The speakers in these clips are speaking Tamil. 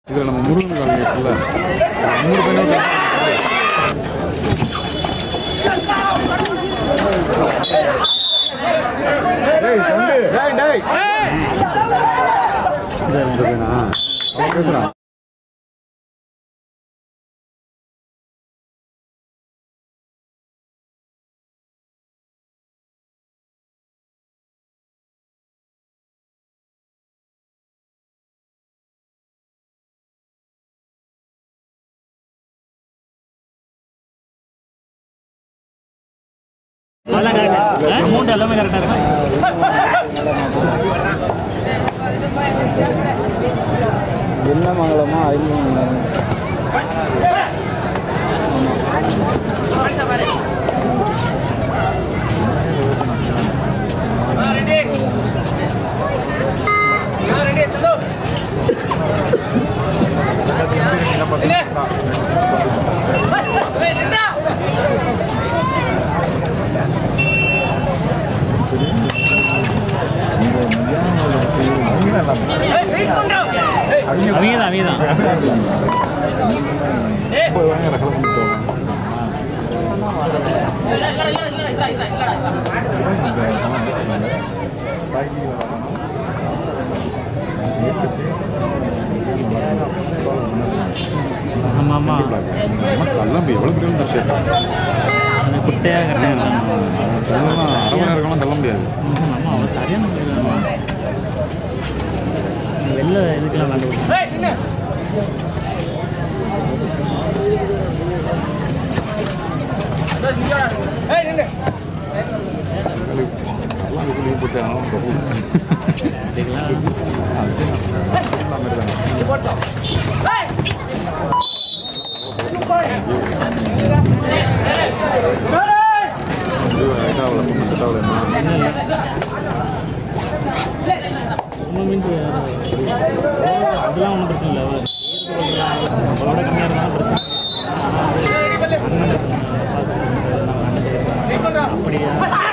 இதில் நம்ம முருகன் காலனி இருக்குல்ல மூணு பையனும் டேய் சண்டு டேய் டேய் இந்த பையனா அவன் பேசுறான் அதெல்லாம் கரெக்ட் அமௌண்ட் எல்லாமே கரெக்டாக இருக்கு என்ன மங்களமா ஐந்து அவங்க தான் அவங்க தான் போய் வாங்க ரகலை பண்ணிட்டு ஆமாம் ஆமாம் தள்ளம்பி எவ்வளோ பெரிய ஷர்ட் அந்த குட்டையாக கரெக்டாக அதெல்லாம் அரை மணி நேரம் தள்ள முடியாது ஆமாம் அவ்வளோ சரியான வெளில இதுக்கெல்லாம் வேண்டாம் எல்லாம் இதுக்கு லீவ் போட்டு அதனால ரொம்ப செட் ஆகல செட் ஆகலன்னா சும்மா மீன்ஸ் அதெல்லாம் ஒன்றும் பிரச்சனை இல்லை அவளோட கம்மியாக இருந்தாலும் பிரச்சனை இல்லை. அப்படியா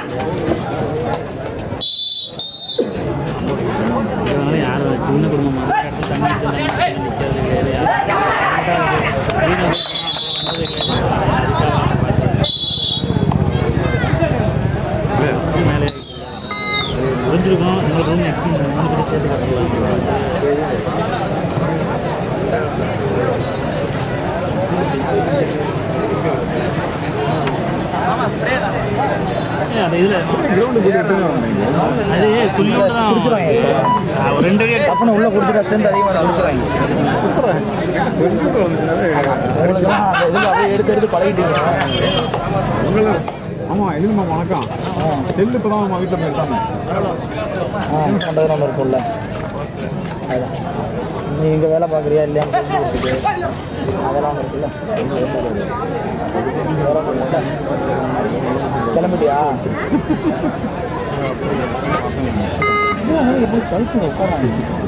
அதனால யாரும் சின்ன குடும்பமாக இடத்துல தண்ணி நிற்கிறது கிடையாது யாரும் மேலே புரிஞ்சிருக்கோம் இன்னொரு ரூம் நெக்ஸ்ட் மூணு பேரும் சேர்த்து கட்டலாம் ஏய், அந்த இதில் கிரவுண்டு போய் எடுத்துன்னு வந்தீங்க அது துள்ளியோட தான் ஆ, ஒரு ரெண்டு அடி அப்பனை உள்ள குடிச்சிட்டா ஸ்ட்ரென்த் அதிகமாக கொடுக்குறாங்க பெருசுக்கு வந்துச்சுனாலே உங்களுக்குலாம் அந்த இதில் அப்படியே எடுத்து எடுத்து பழகிட்டீங்க உங்களை ஆமாம் எழில்மா வணக்கம் செல்லு இப்போ தான் நம்ம வீட்டில் பேசாம ஆ பண்ணுறது நம்ம இருக்கும்ல அதுதான் நீ இங்கே வேலை பார்க்குறியா இல்லையான்னு தெரிஞ்சுக்கிறதுக்கு அதெல்லாம் இருக்குல்ல வேற ஒண்ணும் இல்ல. கிளம்பிட்டியா எப்படி செல்ஃபி உட்காராங்க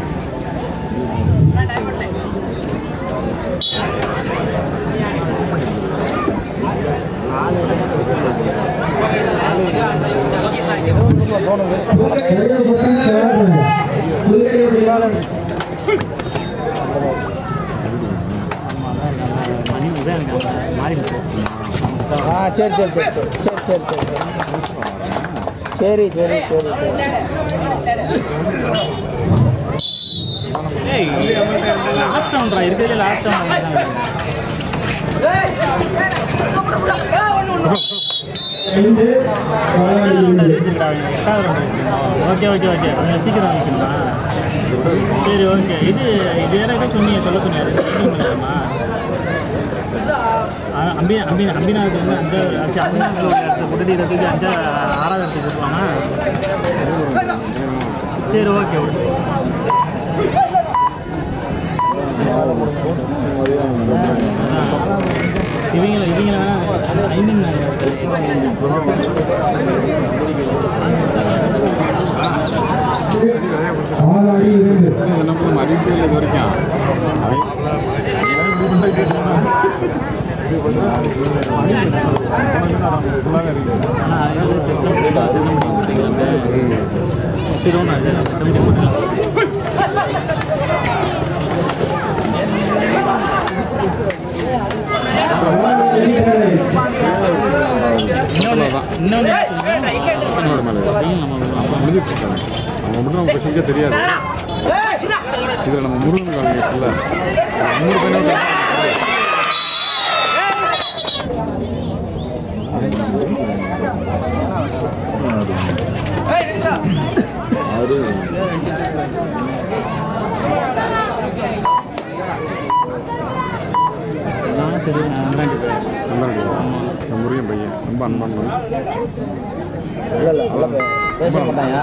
மணி இதான் மாறி ஆ சரி சரி சரி சரி சரி சரி சரி சரி சரி சரி ஏய் லாஸ்ட் ரவுண்ட்ரா இருக்கிறதுல last round okay okay okay கொஞ்சம் சீக்கிரம் வந்துச்சுங்களா சரி ஓகே இது இது வேற ஏதோ சொன்னீங்க சொல்ல சொன்னீங்க அம்பி அம்பி அம்பிநாதத்துக்கு வந்து அஞ்சாவது ஆச்சு அம்பிநாதத்தில் ஒரு இடத்துல போட்டுட்டு இதை தூக்கி அஞ்சா ஆறாவது இடத்துக்கு போட்டுவாங்க சரி ஓகே ஓகே இவங்கள இவங்கள ஐ மீன் நம்ம அறிவிக்கவே இல்லை இது வரைக்கும் ஃபுல்லாக இருக்கு ஆனால் சரி ஒன்று அது கட்ட முடிய இன்னொன்று மேல மேல அதையும் நம்ம அவங்க முடிஞ்சிருச்சு அவங்க மட்டும் நம்ம பேசிக்க தெரியாது இதில் நம்ம முருகன் காலனி இருக்குல்ல மூணு பேரும் ஆறு நான் சரி நான் விளையாண்டு போயிடுறேன் நல்லா இருக்கு இந்த முருகன் பையன் ரொம்ப அன்பானவன் இல்லை இல்லை அவ்வளோ பே- பேச மாட்டாயா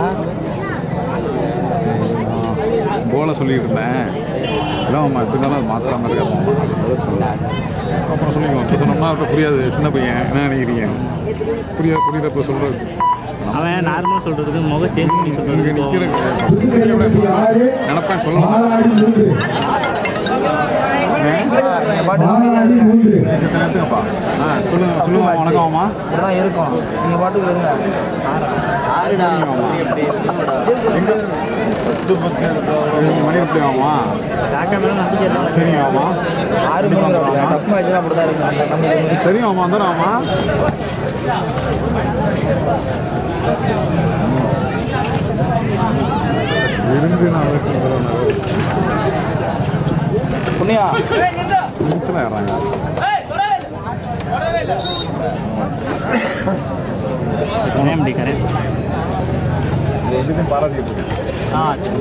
போல சொல்லிட்டு இருந்தேன் இல்லை அம்மா எப்படி இருந்தாலும் அது மாத்திராம இருக்காது அப்புறம் சொல்லிக்குவோம் இப்போ சொன்னோம்னா அவர்கிட்ட புரியாது சின்ன பையன் என்ன நினைக்கிறீங்க புரியாது புரியல இப்போ சொல்கிறது அவன் நார்மலாக சொல்கிறதுக்கு முக சேஞ்ச் பண்ணி இங்கே சொல்கிறதுக்கு நிற்கிற நினப்பேன் சொல்லலாம் நீங்கள் பாட்டு நினைச்சுங்கப்பா ஆ சொல்லுங்க சொல்லுங்க வணக்கம் அம்மா இப்படி தான் இருக்கும் நீங்கள் பாட்டுக்கு இருங்க மணி எப்படி ஆகுமா காக்கா மேலே நம்பிக்கை இல்லை சரிங்க ஆமா ஆறு மணி டஃப் மேட்ச்னா அப்படி தான் இருக்கும் கம்மி கம்மி சரிங்க ஆமா வந்துடும் ஆமா விருந்து நான் புண்ணியா நீச்சலாம் ஏறாங்க கரையாமடி கரை எதுக்கும் பாராட்டிட்டு இருக்கேன் ஆ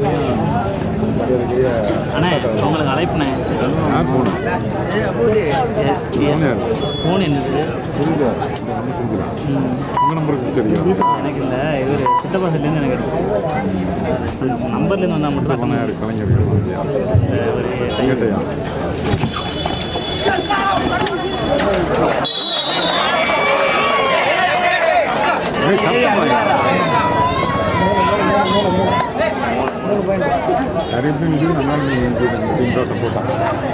அண்ணே உங்களுக்கு அழைப்புண்ணே நான் போனேன் போனேன் ஃபோன் என்னது புரியல ம். உங்கள் நம்பருக்கு தெரியும் எனக்கு இந்த இவர் சித்தப்பா சொல்லேருந்து எனக்கு எடுத்து நம்பர்லேருந்து வந்தால் மட்டும் தான் யார் கலைஞர்கள் இந்த ஒரு எங்கிட்டயா ஏய், சத்தம் போடுங்க. நிறைய பேர் இது நல்லா டீம் தான் சப்போர்ட்டா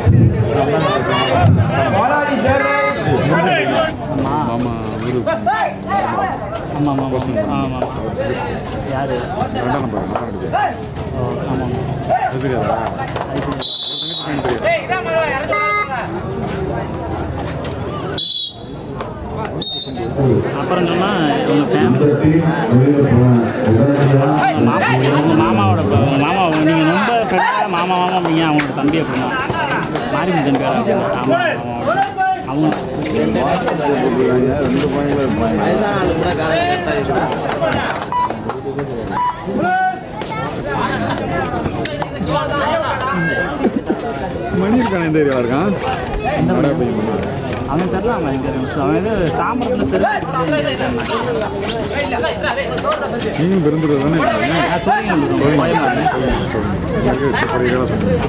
ஆமாம் ஆமா ஒரு ஆமாம் ஆமாம் ஆமாம் யார் ரெண்டாம் நம்பர் நல்லா இருக்கு ஓ ஆமாம் அது தெரியாதா அப்புறம் சொன்னால் இவங்க ஃபேமிலி மாமா இவங்க மாமாவோட ப- உங்க மாமா நீங்கள் ரொம்ப ஃப்ரெண்டாக மாமா மாமா அப்படிங்க அவங்களோட தம்பி அப்படின்னா மாரிமுத்தன் பேர் அவங்க ஆமாம் அவங்க ரெண்டு பாயிண்ட்ல இருப்பாங்க மணி இருக்கான எந்த ஏரியாவில் இருக்கான் என்னடா பையன் மணி? அவன் தெரியல அவன் இங்கே அவன் இது தாமரத்தில் தெரியல நீங்களும் பெருந்துறது தானே இருக்கீங்க? சரி, சரி, சொல்லுங்க.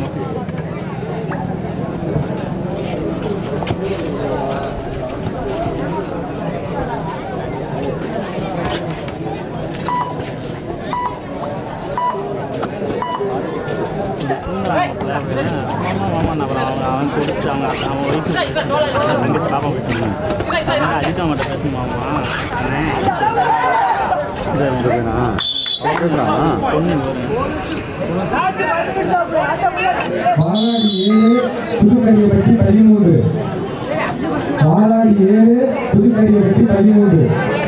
மாமா மாமா அப்புறம் அவங்க அவன் கொடுத்து அவங்க அவன் ஒய்ஃபு ரெண்டு பாப்பா போயிட்டாங்க அஜித் அவங்கள்ட்ட பேசுமாமா இந்த பையனா? அவன் கேட்குறானா? பொண்ணு பாலாடி ஏழு புதுக்கரியப்பட்டி பதிமூன்று பாலாடி ஏழு புதுக்கரியப்பட்டி பதிமூன்று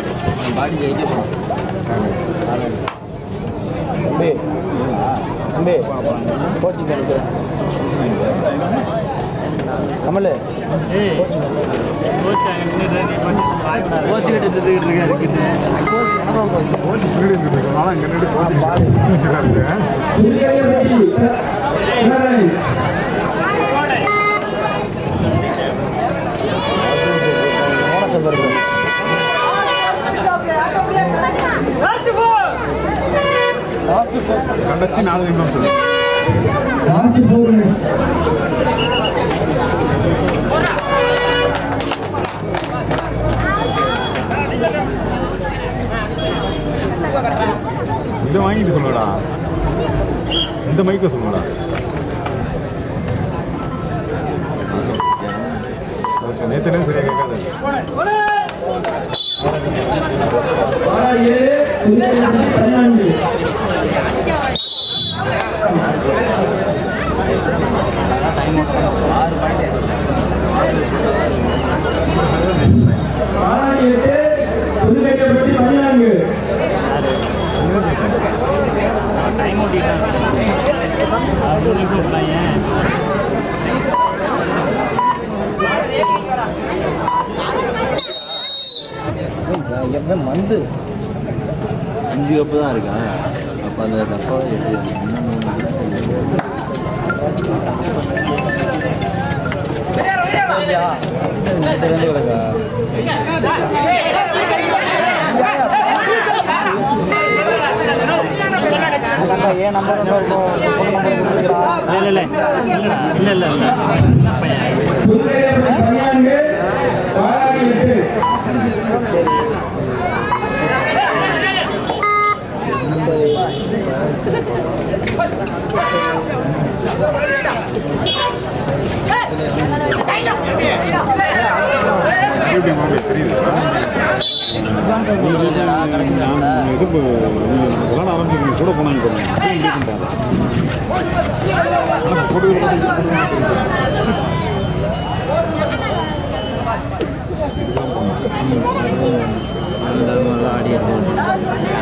தம்பி தம்பி கோச்சிங் எனக்கு கமல் ஏய் கோச் கோச்சுக்கிட்டு இருக்காரு கோச் எனக்கும் கோச் வீடு இருந்துட்டு இருக்கனால இங்க நின்று போட்டு பாரு இருக்கு. புதுக்கரியப்பட்டி ஏழை. மோனசம் இருக்கு கடைசி நாலு நிமிடம் சொல்லு லாஸ்ட் ஃபோர் மினிட்ஸ் இதை வாங்கிட்டு சொல்லுடா இந்த மைக்கை சொல்லுடா நேற்று நேரம் சரியா கேட்காது பாலாடி ஏழு புதுக்கரியப்பட்டி பதினான்கு பாலாடி எட்டு புதுக்கரியப்பட்டி பத்து அஞ்சு கப்பு தான் இருக்கா அப்போ அந்த டப்பா எப்படி இல்லையா தெரிஞ்சு கிடக்கா அக்கா ஏன் நம்பர் நம்பர் ஃபோன் நம்பர் கொடுத்துருக்கா இல்லை இல்லை இல்லை இல்லை இல்லை இல்லை சின்ன பையன் புதுக்கேரியப்பட்டி பதினான்கு பாலாடி எட்டு எப்படி மாப்பிள்ளை தெரியுது நான் இது விளாட ஆரம்பிச்சு கூட போனாங்க நல்லா ஆடி இருக்கும்